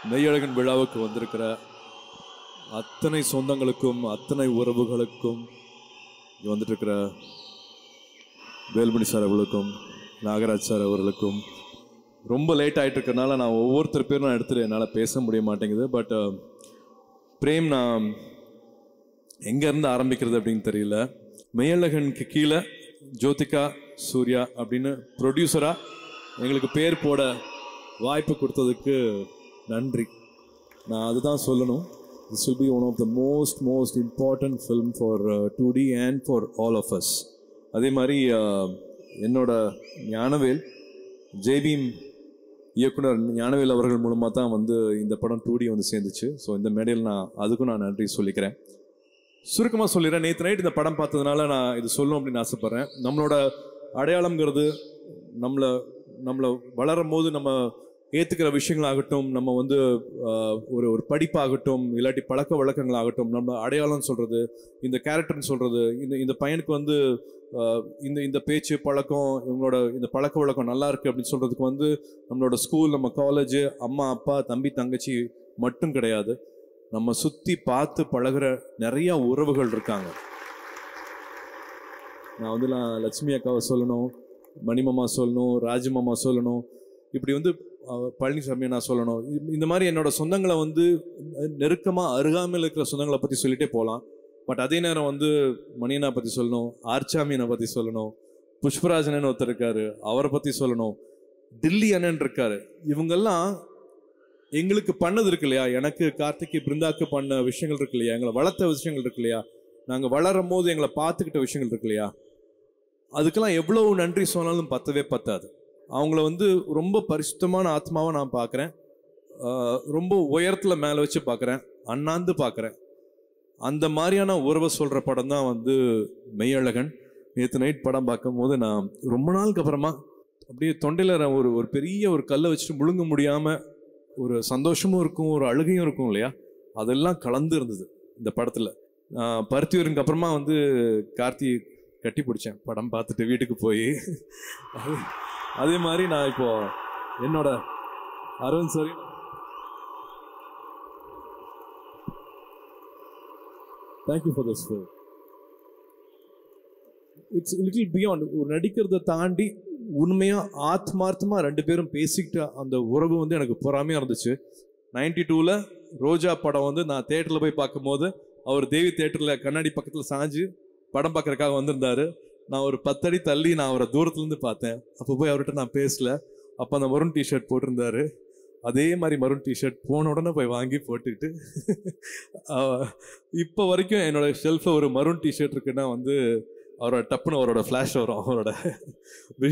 மெய்யழகன் விழாவுக்கு வந்திருக்கிற அத்தனை சொந்தங்களுக்கும் அத்தனை உறவுகளுக்கும் இங்கே வந்துட்டு இருக்கிற வேல்மணி சார் அவர்களுக்கும் நாகராஜ் சார் அவர்களுக்கும் ரொம்ப லேட் ஆகிட்டு இருக்கறனால நான் ஒவ்வொருத்தர் பேரும் நான் எடுத்துட்டு என்னால் பேச முடிய மாட்டேங்குது பட் பிரேம் நான் எங்கேருந்து ஆரம்பிக்கிறது அப்படின்னு தெரியல மெய்யழகனுக்கு கீழே ஜோதிகா சூர்யா அப்படின்னு ப்ரொடியூசராக எங்களுக்கு பேர் போட வாய்ப்பு கொடுத்ததுக்கு நன்றி நான் அதுதான் சொல்லணும் this will be one of the most most important film for two D and for all of us அதே மாதிரி uh, என்னோட ஞானவேல் ஜெய்பீம் இயக்குனர் ஞானவேல் அவர்கள் மூலமாக தான் வந்து இந்த படம் டூ டி வந்து சேர்ந்துச்சு ஸோ இந்த மேடையில் நான் அதுக்கும் நான் நன்றி சொல்லிக்கிறேன் சுருக்கமாக சொல்லிடுறேன் நேற்று நைட் இந்த படம் பார்த்ததுனால நான் இது சொல்லணும் அப்படின்னு ஆசைப்பட்றேன் நம்மளோட அடையாளம்ங்கிறது நம்மளை நம்மளை வளரும் போது நம்ம ஏற்றுக்கிற விஷயங்களாகட்டும் நம்ம வந்து ஆஹ், ஒரு ஒரு படிப்பாகட்டும் இல்லாட்டி பழக்க வழக்கங்களாகட்டும் நம்ம அடையாளம் சொல்கிறது இந்த கேரக்டர்னு சொல்கிறது இந்த இந்த பையனுக்கு வந்து ஆஹ், இந்த இந்த பேச்சு பழக்கம் இவங்களோட இந்த பழக்க வழக்கம் நல்லா இருக்கு அப்படின்னு சொல்கிறதுக்கு வந்து நம்மளோட ஸ்கூல் நம்ம காலேஜ் அம்மா அப்பா தம்பி தங்கச்சி மட்டும் கிடையாது நம்ம சுற்றி பார்த்து பழகுற நிறைய உறவுகள் இருக்காங்க நான் வந்து நான் லட்சுமி அக்காவை சொல்லணும் மணிமாமா சொல்லணும் ராஜமாமா சொல்லணும் இப்படி வந்து அஹ், பழனிசாமியை நான் சொல்லணும் இந்த- இந்த மாதிரி என்னோட சொந்தங்களை வந்து நெருக்கமாக அருகாமையில் இருக்கிற சொந்தங்களை பற்றி சொல்லிட்டே போகலாம் பட் அதே நேரம் வந்து மணியனை பற்றி சொல்லணும் ஆர்ச்சாமியனை பற்றி சொல்லணும் புஷ்பராஜனன் ஒருத்தர் இருக்காரு அவரை பற்றி சொல்லணும் டில்லி அண்ணன் இருக்காரு இவங்கெல்லாம் எங்களுக்கு பண்ணது இருக்கு இல்லையா எனக்கு கார்த்திகை பிருந்தாக்கு பண்ண விஷயங்கள் இருக்கு இல்லையா எங்களை வளர்த்த விஷயங்கள் இருக்கு இல்லையா நாங்கள் வளரும் போது எங்களை பார்த்துக்கிட்ட விஷயங்கள் இருக்கு இல்லையா அதுக்கெல்லாம் எவ்வளவு நன்றி சொன்னாலும் பத்தவே பத்தாது அவங்கள வந்து ரொம்ப பரிசுத்தமான ஆத்மாவை நான் பார்க்குறேன் ரொம்ப உயரத்தில் மேலே வச்சு பார்க்குறேன் அண்ணாந்து பார்க்குறேன் அந்த மாதிரியான உறவை சொல்கிற படம் தான் வந்து மெய்யழகன் நேற்று நைட் படம் பார்க்கும்போது நான் ரொம்ப நாளுக்கு அப்புறமா அப்படியே தொண்டையில் ஒரு ஒரு பெரிய ஒரு கல்லை வச்சுட்டு முழுங்க முடியாமல் ஒரு சந்தோஷமும் இருக்கும் ஒரு அழுகையும் இருக்கும் இல்லையா அதெல்லாம் கலந்து இருந்தது இந்த படத்தில் பருத்தியூருக்கு அப்புறமா வந்து கார்த்தி கட்டி பிடிச்சேன் படம் பார்த்துட்டு வீட்டுக்கு போய் அது- அதே மாதிரி நான் இப்போ என்னோட Aravind sorry thank you for this it's little beyond ஒரு நடிக்கிறத தாண்டி உண்மையா ஆத்மார்த்தமா ரெண்டு பேரும் பேசிக்கிட்ட அந்த உறவு வந்து எனக்கு பொறாமையா இருந்துச்சு நைன்டி டூவில் ரோஜா படம் வந்து நான் தேட்டரில் போய் பார்க்கும்போது அவர் தேவி தேட்டரில் கண்ணாடி பக்கத்தில் சாஞ்சு படம் பார்க்கறதுக்காக வந்திருந்தாரு நான் ஒரு பத்தடி தள்ளி நான் அவரை தூரத்துலேருந்து பார்த்தேன் அப்போ போய் அவர்கிட்ட நான் பேசல அப்போ அந்த மருண் டிஷர்ட் போட்டிருந்தாரு அதே மாதிரி மருண் டிஷர்ட் போன உடனே போய் வாங்கி போட்டுக்கிட்டு இப்போ வரைக்கும் என்னோட ஷெல்ஃபில் ஒரு மருண் டிஷர்ட் இருக்குன்னா வந்து அவரோட டப்புன்னு அவரோட ஃப்ளாஷ் வரும் அவரோட